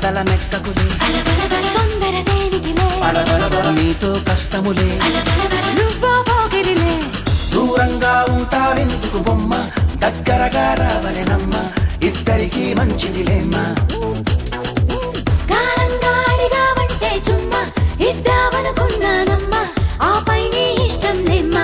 అందల మెక్కకులే అలబలబల తొందర దేనికిలే పలబలబల నీతో కష్టములే అలబలబల నువ్వో పోకిరిలే దూరంగా ఉంటావెందుకు బొమ్మ దగ్గరగా రావలెనమ్మ ఇద్దరికి మంచిదిలేమ్మా కారంగా అడిగావంటే చుమ్మా ఇద్దామనుకున్నానమ్మా ఆపై నీ ఇష్టం లేమ్మా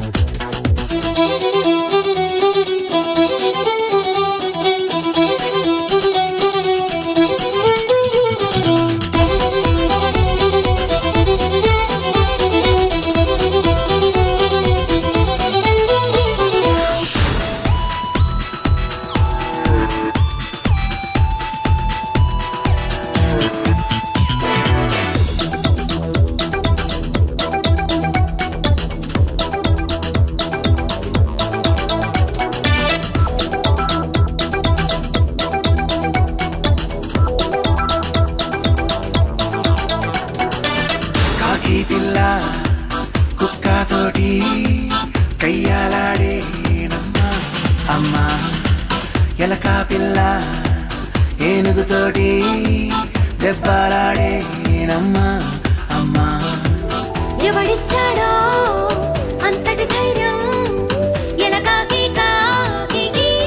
కాకి పిల్ల కుక్కతోటి కయ్యాలాడేనమ్మా అమ్మా ఎలక పిల్ల ఏనుగుతోటి దెబ్బలాడేనమ్మా అమ్మా ఎవడిచ్చాడో అంతటి ధైర్యం ఎలకాకి కాకి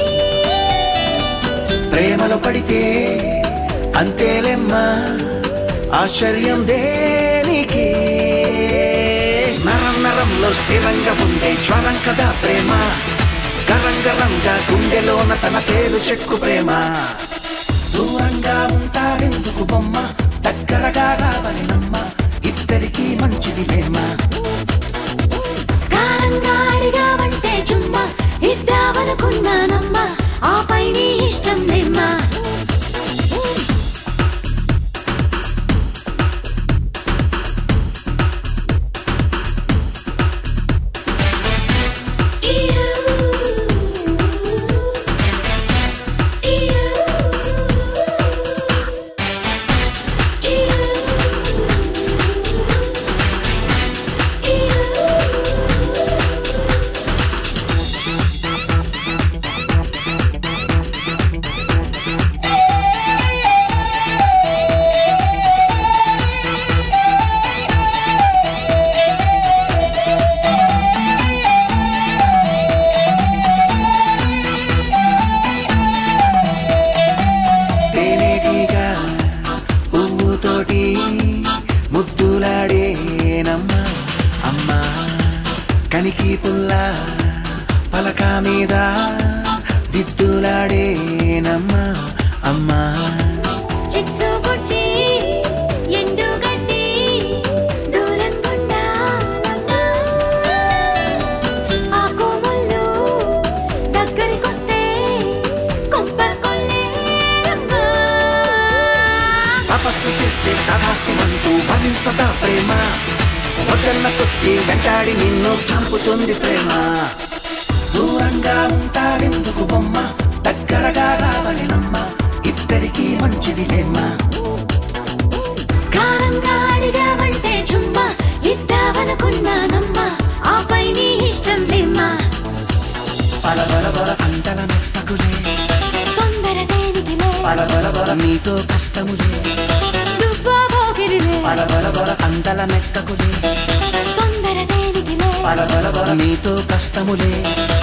ప్రేమలో పడితే అంతేలెమ్మా ఆశ్చర్యం దేనికి నరం నరంలో స్థిరంగా ఉండే జ్వరం కదా ప్రేమ గరంగరంగా గుండెలోన తన పేరు చెక్కు ప్రేమ దూరంగా ఉంటావెందుకు బొమ్మ దగ్గరగా రావలెనమ్మ ఇద్దరికి మంచిది ప్రేమ కారంగా అడిగావంటే చుమ్మా ఇద్దామనుకున్నానమ్మా ఆపై నీ ఇష్టం లేమ్మా తేనేటిగా పువ్వుతోటి ముద్దులాడేనమ్మా అమ్మా కనికి పుల్ల పలక మీద దిద్దులాడేనమ్మా అమ్మా చిచ్చు బుట్టి ఎండు గడ్డి దూరం కొండాలమ్మా ఆకు ముళ్ళు దగ్గరికొస్తే కొంపర్ కొల్లేరమ్మా తపస్సు చేస్తే తదాస్తిమంటూ భరించదా ప్రేమ వద్దన్న కొద్ది వెంటాడి నిన్ను చంపుతుంది ప్రేమ దూరంగా ఉంటావెందుకు బొమ్మ దగ్గరగా రావలెనమ్మ ఇద్దరికి మంచిదిలేమ్మా కారంగా అడిగావంటే చుమ్మా ఇద్దామనుకున్నానమ్మా ఆపై నీ ఇష్టం లేమ్మా పలబలబల అంతల మెత్తకులే తొందర దేనికిలే పలబలబల నీతో కష్టములే నువ్వో పోకిరిలే పలబలబల అంతల మెత్తకులే తొందర దేనికిలే పలబలబల నీతో కష్టములే